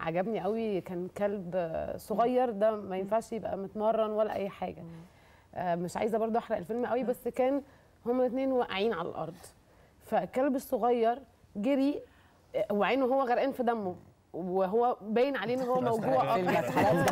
عجبني قوي كان كلب آه، صغير ده ما ينفعش يبقى متمرن ولا اي حاجه آه، مش عايزه برضو احرق الفيلم قوي بس كان هما الاثنين واقعين على الارض فالكلب الصغير جري آه، وعينه هو غرقان في دمه وهو باين عليه ان هو موجوع فيلم اكتر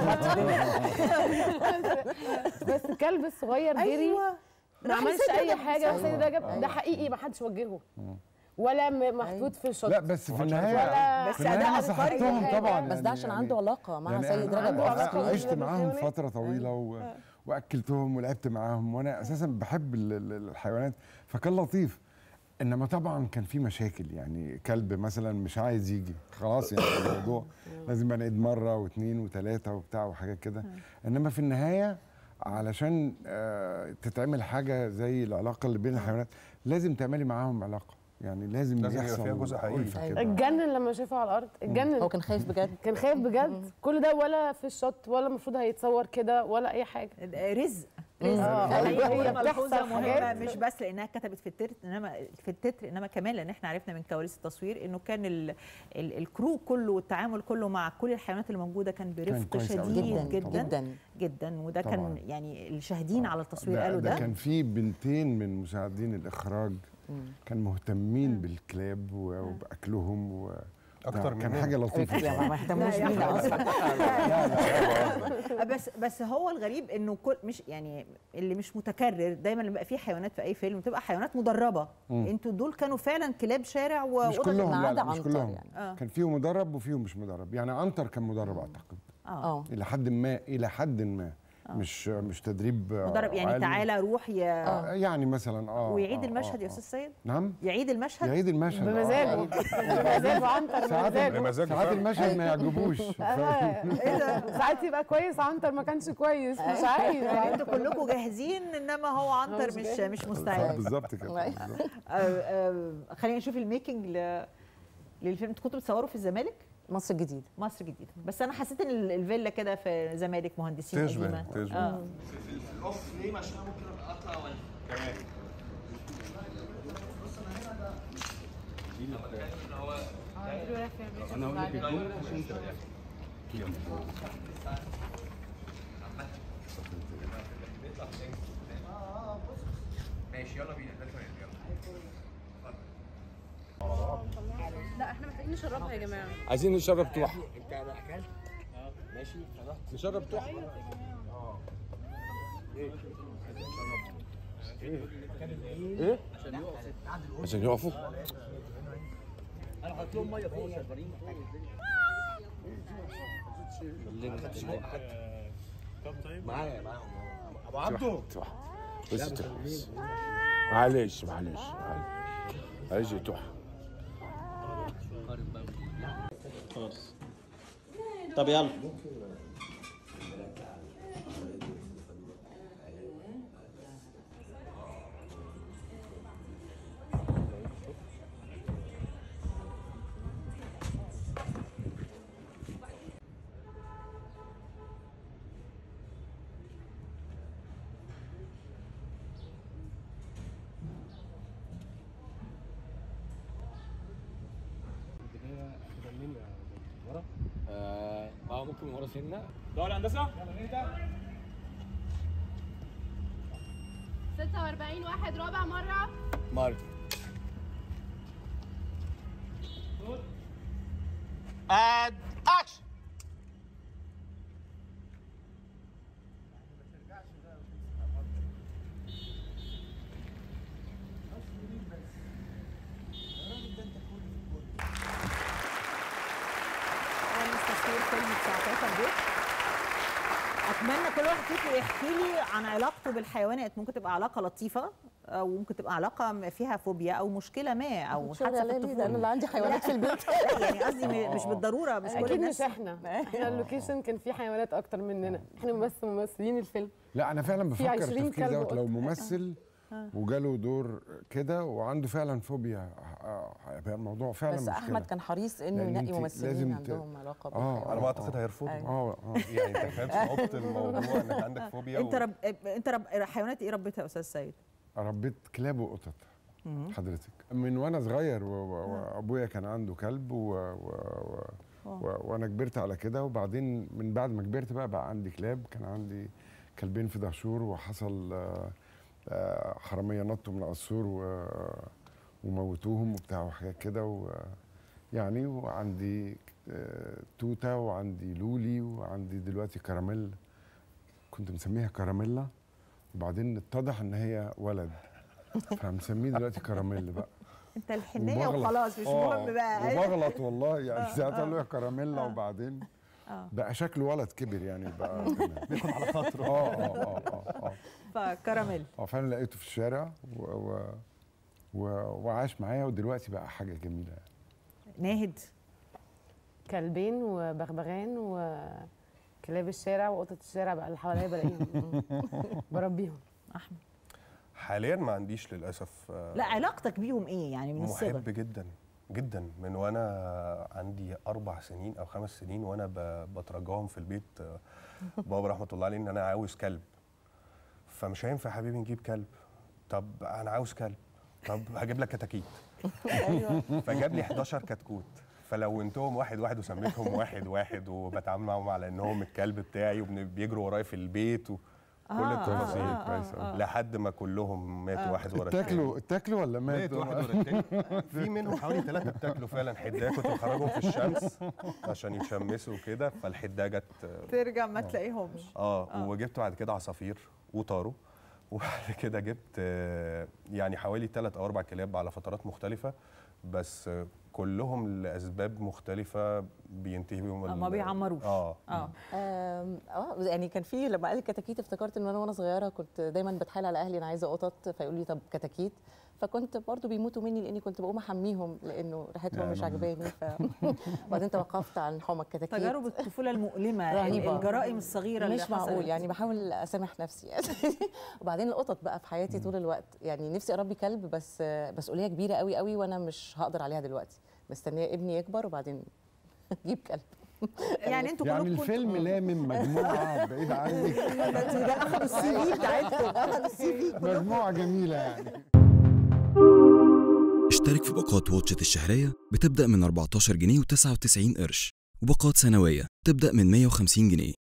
بس الكلب الصغير جري ايوه ما راح عملش يسد اي ده. حاجه بس أيوة. ده جاب أيوة. ده حقيقي ما حدش وجهه ولا م- محطوط في الشوط لا بس في النهايه ولا بس في النهايه أداء نصحتهم عبقري. طبعا بس ده عشان عنده علاقه مع يعني سيد أنا رجب عنده علاقة. أصلاً. عشت معاهم بالحيوانات. فتره طويله و... واكلتهم ولعبت معاهم وانا اساسا بحب ال- ال- الحيوانات فكان لطيف انما طبعا كان في مشاكل يعني كلب مثلا مش عايز يجي خلاص يعني الموضوع لازم نعيد مره واثنين وثلاثه وبتاع وحاجات كده انما في النهايه علشان آه، تتعمل حاجه زي العلاقه اللي بين الحيوانات لازم تعملي معاهم علاقه يعني لازم, لازم يبقى يحصل فيها جزء حقيقي. ألفة كده. اتجنن لما شافه على الارض اتجنن هو كان خايف بجد كان خايف بجد كل ده ولا في الشوت ولا المفروض هيتصور كده ولا اي حاجه رزق آه، هي هي ملحوظه بتحصل مهمه حاجات مش بس لانها كتبت في التتر انما في التتر انما كمان لان احنا عرفنا من كواليس التصوير انه كان ال ال الكرو كله والتعامل كله مع كل الحيوانات اللي موجوده كان برفق كويس أوي شديد طبعاً، جدا طبعاً. جدا جدا وده طبعاً. كان يعني الشاهدين على التصوير ده, قالوا ده ده كان في بنتين من مساعدين الاخراج كان مهتمين بالكلاب و- وباكلهم و أكتر ده كان مننا. حاجه لطيفه يعني ما طبعاً. يهتموش لا، بينا اصلا بس بس هو الغريب انه كل مش يعني اللي مش متكرر دايما لما يبقى في حيوانات في اي فيلم بتبقى حيوانات مدربه انتوا دول كانوا فعلا كلاب شارع مش وقطط كلهم ما لا, عدا لا مش عنتر كلهم يعني. آه. كان فيهم مدرب وفيهم مش مدرب يعني عنتر كان مدرب اعتقد اه الى حد ما الى حد ما مش مش تدريب آه، مدرب يعني عالي. تعالى روح ي... آه، يعني مثلا اه ويعيد آه، المشهد آه، يا آه. استاذ سيد نعم يعيد المشهد يعيد المشهد آه. بمزاجه بمزاجه عنتر ساعات بمزاجه بمزاجه ساعات فعلا. المشهد ما يعجبوش ف- ايه ده ساعات يبقى كويس عنتر ما كانش كويس مش عايز يعني انتوا كلكم جاهزين انما هو عنتر مش مش جاهز. مش مستعد بالظبط كده أيوة. بالظبط. آه، آه، خلينا نشوف الميكنج ل... للفيلم انتوا كنتوا بتصوروا في الزمالك مصر الجديده مصر جديده بس انا حسيت ان ال- الفيلا كده في الزمالك مهندسين تشبه- قديمه تشبه. آه. الاوف ليه عشان أنا ممكن ابقى اطلع ولا تمام انا هقول لك الجمله عشان انت ماشي يلا بينا ده تمام يلا لا احنا محتاجين نشربها يا جماعه عايزين نشرب توحه انت اكلت ماشي نشرب توحه ايه عشان يقفوا معايا معايا ابو عبده بس بس معلش معلش معلش يا توحه طب يلا اه آه، ممكن من ورا سنه 46 واحد رابع مرة مارك اد اكشن خلص تصوير فيلم 19 بيت اتمنى كل واحد فيكم يحكي لي عن علاقته بالحيوانات ممكن تبقى علاقه لطيفه او ممكن تبقى علاقه فيها فوبيا او مشكله ما او شغل حادثه في عليا ليه ده انا الطفوله اللي عندي حيوانات في البيت لا، يعني قصدي م- مش بالضروره مش كل اكيد الناس مش احنا احنا اللوكيشن كان فيه حيوانات اكتر مننا احنا بس ممثلين الفيلم لا انا فعلا في بفكر 20 التفكير كلب دوت لو وقطة. ممثل وجاله دور كده وعنده فعلا فوبيا آه، هيبقى الموضوع فعلا بس مشكلة. احمد كان حريص انه لأن ينقي أنت ممثلين لازم ت- عندهم علاقه اه بالحيوان. على ما اعتقد هيرفضوا اه اه يعني تخيل صعوبه الموضوع انك عندك فوبيا انت رب... انت رب... حيوانات ايه ربيتها يا استاذ سيد ربيت كلاب وقطط حضرتك من وانا صغير و- و- وابويا كان عنده كلب و... و... و... و- وانا كبرت على كده وبعدين من بعد ما كبرت بقى بقى عندي كلاب كان عندي كلبين في دهشور وحصل آه، آه، حراميه نطوا من السور و- وموتوهم وبتاع وحاجات كده و- يعني وعندي آه، توته وعندي لولي وعندي دلوقتي كراميل كنت مسميها كراميلا وبعدين اتضح ان هي ولد فمسميه دلوقتي كاراميل بقى انت الحنيه وبغلط. وخلاص مش آه، مهم بقى وبغلط والله يعني آه، ساعات آه. اقول له يا كراميلا آه. وبعدين آه. بقى شكله ولد كبر يعني بقى تمام. بياخد على خاطره اه اه اه اه اه فكراميل اه فانا لقيته في الشارع و و و وعاش معايا ودلوقتي بقى حاجه جميله يعني. ناهد كلبين وبغبغان وكلاب الشارع وقطط الشارع بقى اللي حواليا بلاقيهم بربيهم احمد حاليا ما عنديش للاسف آه، لا علاقتك بيهم ايه يعني من الصغر محب جدا جدا من وانا عندي اربع سنين او خمس سنين وانا ب- بترجاهم في البيت آه، بابا رحمه الله عليه ان انا عاوز كلب فمش هينفع يا حبيبي نجيب كلب طب انا عاوز كلب طب هجيب لك كتاكيت فجاب لي 11 كتكوت فلونتهم واحد واحد وسميتهم واحد واحد وبتعامل معاهم على انهم الكلب بتاعي وبيجروا ورايا في البيت وكل آه، التفاصيل آه، آه، كويس آه. لحد ما كلهم ماتوا واحد ورا التاني اتاكلوا اتاكلوا ولا مات ماتوا؟ واحد ورا التاني في منهم حوالي ثلاثة بتاكلوا فعلا حداية كنت بخرجهم في الشمس عشان يتشمسوا كده فالحداية جت ترجع ما تلاقيهمش اه آه. وجبت بعد كده عصافير وطاروا وبعد كده جبت آه، يعني حوالي ثلاث او اربع كلاب على فترات مختلفة بس آه، كلهم لاسباب مختلفه بينتهي بيهم آه، ال- ما بيعمروش اه اه آم، اه يعني كان في لما قال كتاكيت افتكرت ان انا وانا صغيره كنت دايما بتحايل على اهلي انا عايزه قطط فيقولوا لي طب كتاكيت فكنت برضو بيموتوا مني لاني كنت بقوم احميهم لانه ريحتهم مش يعني. عجباني ف وبعدين توقفت عن حمى الكتاكيت تجارب الطفوله المؤلمه رهيبة. الجرائم الصغيره اللي مش معقول حصلت. يعني بحاول اسامح نفسي يعني وبعدين القطط بقى في حياتي طول الوقت يعني نفسي اربي كلب بس آه، مسؤوليه كبيره قوي قوي وانا مش هقدر عليها دلوقتي مستنيه ابني يكبر وبعدين اجيب كلب يعني انتوا يعني كلكم الفيلم لامم مجموعه بعيد عنك ده اخدوا السي في بتاعتكم اخدوا السي في مجموعه جميله يعني اشترك في باقات واتشت الشهرية بتبدأ من 14 جنيه و99 قرش وباقات سنوية تبدأ من 150 جنيه